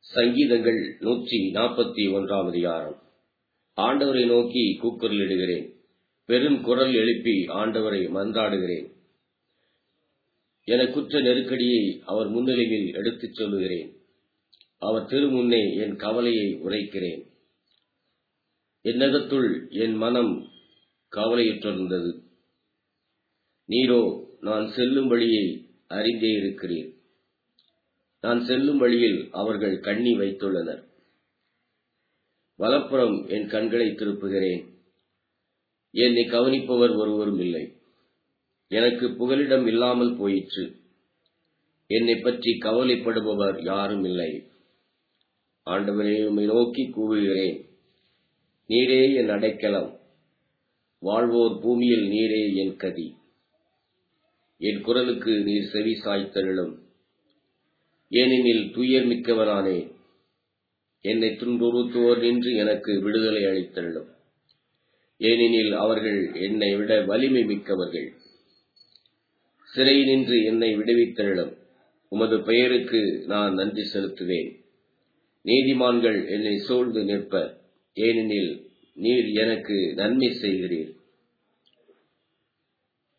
சங்கீதங்கள் நூற்றி நாற்பத்தி ஒன்றாம் அதிகாரம் ஆண்டவரை நோக்கி கூக்குரலிடுகிறேன் பெரும் குரல் எழுப்பி ஆண்டவரை மன்றாடுகிறேன் என குற்ற நெருக்கடியை அவர் முன்னிலையில் எடுத்துச் சொல்லுகிறேன் அவர் திருமுன்னே என் கவலையை உரைக்கிறேன் என்னகத்துள் என் மனம் கவலையுற்றிருந்தது நீரோ நான் செல்லும் வழியை அறிந்தே இருக்கிறீர் நான் செல்லும் வழியில் அவர்கள் கண்ணி வைத்துள்ளனர் வலப்புறம் என் கண்களை திருப்புகிறேன் என்னை கவனிப்பவர் ஒருவரும் இல்லை எனக்கு புகலிடம் இல்லாமல் போயிற்று என்னை பற்றி கவலைப்படுபவர் யாரும் இல்லை ஆண்டவரே உம்மை நோக்கி கூவுகிறேன் நீரே என் அடைக்கலம் வாழ்வோர் பூமியில் நீரே என் கதி என் குரலுக்கு நீர் செவி சாய்த்தருளும் ஏனெனில் துயர் மிக்கவனானே என்னை துன்புறுத்துவோர் நின்று எனக்கு விடுதலை அளித்தருளும் ஏனெனில் அவர்கள் என்னை விட வலிமை மிக்கவர்கள் சிறை நின்று என்னை விடுவித்தருளும் உமது பெயருக்கு நான் நன்றி செலுத்துவேன் நீதிமான்கள் என்னை சூழ்ந்து நிற்ப ஏனெனில் நீர் எனக்கு நன்மை செய்கிறீர்